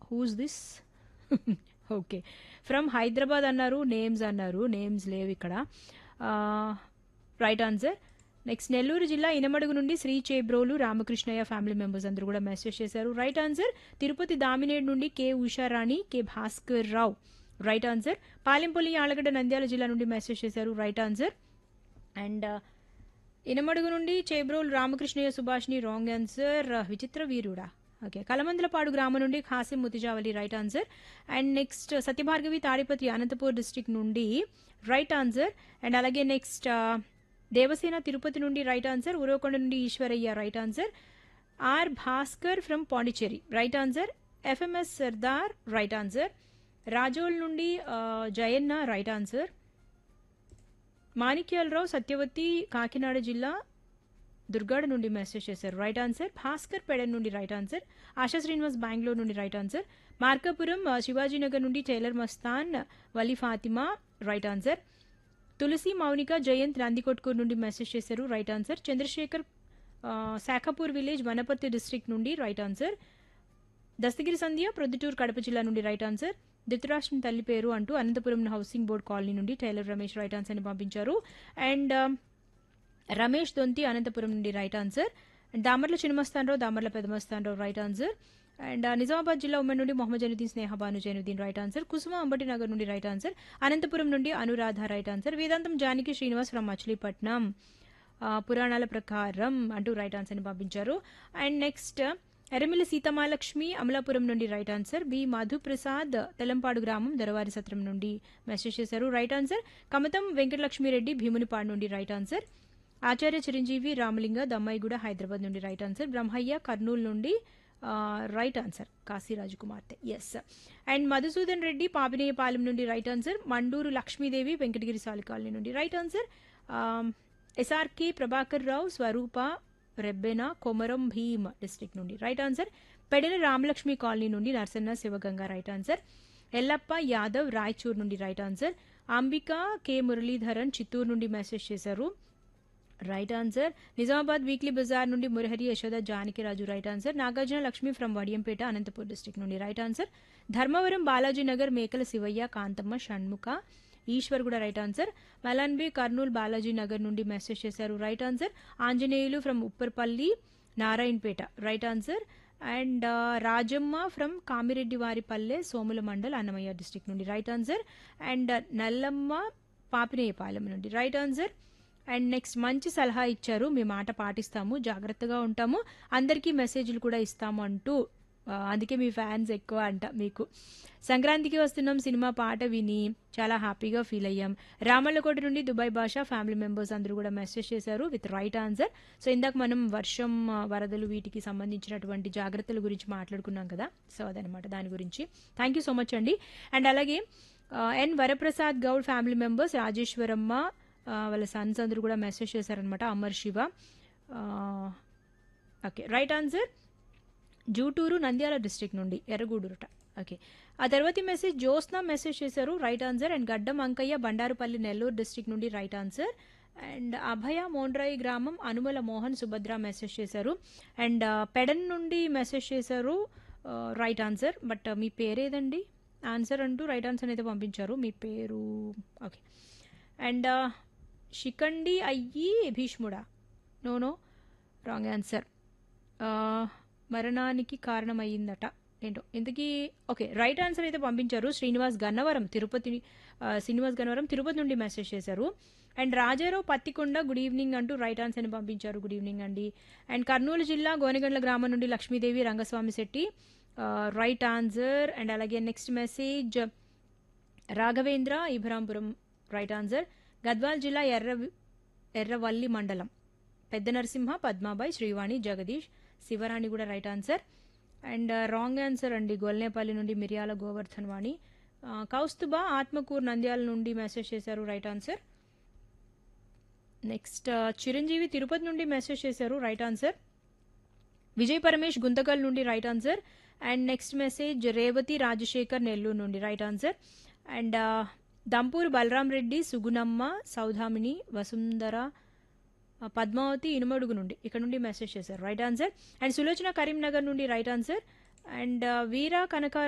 who's this okay from Hyderabad అన్నారు names అన్నారు names లేవు ఇక్కడ రైట్ ఆన్సర్ నెక్స్ట్ నెల్లూరు జిల్లా ఇనమడుగు నుండి శ్రీ చేబ్రోలు రామకృష్ణయ్య ఫ్యామిలీ మెంబర్స్ అందరూ కూడా మెసేజ్ చేశారు రైట్ ఆన్సర్ తిరుపతి దామినేడు నుండి K Usharani K Bhaskar Rao right answer Palempalli Allagadda Nandyal జిల్లా నుండి మెసేజ్ చేశారు రైట్ ఆన్సర్ అండ్ ఇనమడుగు నుండి చేబ్రోలు రామకృష్ణయ్య సుభాష్ని రాంగ్ ఆన్సర్ విచిత్ర వీరుడా ఓకే కలమందలపాడు గ్రామం నుండి Khasim Muthijavali right answer and next Satyabhargavi Tadipatri Anantapur district నుండి రైట్ ఆన్సర్ అండ్ అలాగే నెక్స్ట్ దేవసేన తిరుపతి నుండి రైట్ ఆన్సర్ ఉరవకొండ నుండి Eswaraiah right answer R Bhaskar from Pondicherry right answer FMS Sardar right answer Rajol నుండి జయన్న రైట్ ఆన్సర్ మాణిక్యాలరావు సత్యవతి కాకినాడ జిల్లా దుర్గాడ నుండి మెసేజ్ చేశారు రైట్ ఆన్సర్ భాస్కర్ పెడన్ నుండి రైట్ ఆన్సర్ ఆశా శ్రీనివాస్ బెంగళూరు నుండి రైట్ ఆన్సర్ మార్కాపురం శివాజీనగర్ నుండి tailor Mastan Vali Fatima right answer Tulasi Mounika Jayanth Nandikotkur నుండి మెసేజ్ చేశారు right answer Chandrasekhar Sakhapur village Wanaparthy district నుండి రైట్ ఆన్సర్ దస్తగిరి సంధ్య ప్రొద్దుటూరు కడప జిల్లా నుండి రైట్ ఆన్సర్ ధృతరాష్ట్రం తల్లి పేరు అంటూ అనంతపురం హౌసింగ్ బోర్డ్ కాలనీ నుండి టైలర్ రమేష్ రైట్ ఆన్సర్ ని పంపించారు అండ్ రమేష్ దొంతి అనంతపురం నుండి right answer and Damarla Chinna Mastan Rao Damarla Pedamastanarao right answer and Nizamabad జిల్లా ఉమ్మడి నుండి మొహమ్మద్ జనుద్దీన్ స్నేహ భాను జైనుద్దీన్ రైట్ ఆన్సర్ కుసుమ అంబటి నగర్ నుండి రైట్ ఆన్సర్ అనంతపురం నుండి అనురాధ రైట్ ఆన్సర్ వేదాంతం జానకి శ్రీనివాస్ ఫ్రమ్ మచిలీపట్నం పురాణాల ప్రకారం అంటూ రైట్ ఆన్సర్ని పంపించారు అండ్ నెక్స్ట్ ఎర్రమిల్లి సీతమాలక్ష్మి అమలాపురం నుండి right answer B Madhuprasad Telampadu గ్రామం దొరవారి సత్రం నుండి మెసేజ్ చేశారు రైట్ ఆన్సర్ కమతం వెంకటలక్ష్మిరెడ్డి భీమునిపాడు నుండి రైట్ ఆన్సర్ ఆచార్య చిరంజీవి రామలింగ దమ్మాయిగూడ హైదరాబాద్ నుండి రైట్ ఆన్సర్ బ్రహ్మయ్య కర్నూలు నుండి రైట్ ఆన్సర్ కాశీరాజు కుమార్తె ఎస్ అండ్ మధుసూదన్ రెడ్డి పాపినేయపాలెం నుండి రైట్ ఆన్సర్ మండూరు లక్ష్మీదేవి వెంకటగిరి సాలికాలనీ నుండి right answer SRK Prabhakar Rao Swarupa Rebbena Komaram Bheem district నుండి right answer Pedala Ramalakshmi colony నుండి నరసన్న శివగంగా రైట్ ఆన్సర్ ఎల్లప్ప యాదవ్ రాయచూర్ నుండి right answer Ambika K Muralidharan Chittoor నుండి మెసేజ్ చేశారు right answer Nizamabad weekly Bazar నుండి Murahari Yashoda Janakiraju right answer Nagarjuna Lakshmi from Vadiyampeta Anantapur district నుండి రైట్ ఆన్సర్ ధర్మవరం బాలాజీ నగర్ మేకల శివయ్య కాంతమ్మ షణ్ముఖ ఈశ్వర్ కూడా రైట్ ఆన్సర్ మలాన్బి కర్నూలు బాలాజీ నగర్ నుండి మెసేజ్ చేశారు right answer Anjaneyulu from Upparpalli Narayanpet right answer and Rajamma from Kamireddy Varipalle Somula mandal Annamayya district నుండి right answer and Nallamma Papineyapalem నుండి రైట్ ఆన్సర్ అండ్ నెక్స్ట్ మంచి సలహా ఇచ్చారు మీ మాట పాటిస్తాము జాగ్రత్తగా ఉంటాము అందరికీ మెసేజ్లు కూడా ఇస్తాము అంటూ అందుకే మీ ఫ్యాన్స్ ఎక్కువ అంట మీకు సంక్రాంతికి వస్తున్నాం సినిమా పాట విని చాలా హ్యాపీగా ఫీల్ అయ్యాం రామల్లకోట నుండి దుబాయ్ భాష ఫ్యామిలీ మెంబర్స్ అందరూ కూడా మెసేజ్ చేశారు విత్ రైట్ ఆన్సర్ సో ఇందాక మనం వర్షం వరదలు వీటికి సంబంధించినటువంటి జాగ్రత్తల గురించి మాట్లాడుకున్నాం కదా సో అదనమాట దాని గురించి థ్యాంక్ యూ సో మచ్ అండి అండ్ అలాగే N Varaprasad Goud family members Rajeswaramma వాళ్ళ సన్స్ అందరూ కూడా మెసేజ్ చేశారనమాట Amar Siva okay right answer Juturu Nandyal district నుండి ఎర్రగూడూరుట ఓకే ఆ తర్వాత మెసేజ్ జ్యోత్స్న మెసేజ్ చేశారు right answer and Gaddam Ankaiah Bandarupalli Nellore district నుండి right answer and Abhaya Mondrayi గ్రామం అనుమల మోహన్ సుభద్ర మెసేజ్ చేశారు అండ్ పెడన్ నుండి మెసేజ్ చేశారు రైట్ ఆన్సర్ బట్ మీ పేరేదండి ఆన్సర్ అంటూ రైట్ ఆన్సర్ అయితే పంపించారు మీ పేరు ఓకే అండ్ షికండి అయ్యి భీష్ముడా నో నో రాంగ్ ఆన్సర్ మరణానికి కారణమయ్యిందట ఏంటో ఇంతకీ ఓకే రైట్ ఆన్సర్ అయితే పంపించారు శ్రీనివాస్ గన్నవరం తిరుపతి శ్రీనివాస్ గన్నవరం తిరుపతి నుండి మెసేజ్ చేశారు and Rajarao Pattikonda good evening అంటూ రైట్ ఆన్సర్ని పంపించారు గుడ్ ఈవినింగ్ అండి అండ్ కర్నూలు జిల్లా గోనెగండ్ల గ్రామం నుండి Lakshmidevi Rangaswamy Shetty right answer and అలాగే next message Raghavendra Ibrahimpuram right answer Gadwal జిల్లా ఎర్ర ఎర్రవల్లి మండలం పెద్ద నరసింహ పద్మాబాయ్ శ్రీవాణి జగదీష్ శివరాణి కూడా right answer and wrong answer అండి గొల్నేపల్లి నుండి మిరియాల గోవర్ధన్ వాణి కౌస్తుబా ఆత్మకూర్ నంద్యాల నుండి మెసేజ్ చేశారు right answer next Chiranjeevi Tirupati నుండి మెసేజ్ చేశారు రైట్ ఆన్సర్ విజయ్ పరమేష్ గుంతకల్ నుండి right answer and next message Revathi Rajasekhar Nellore నుండి right answer and Dampur Balaram Reddy Sugunamma Saudamini Vasundhara Padmavati Inumadugu నుండి ఇక్కడ నుండి మెసేజ్ చేశారు right answer and Sulochana Karimnagar నుండి right answer and Veera Kanaka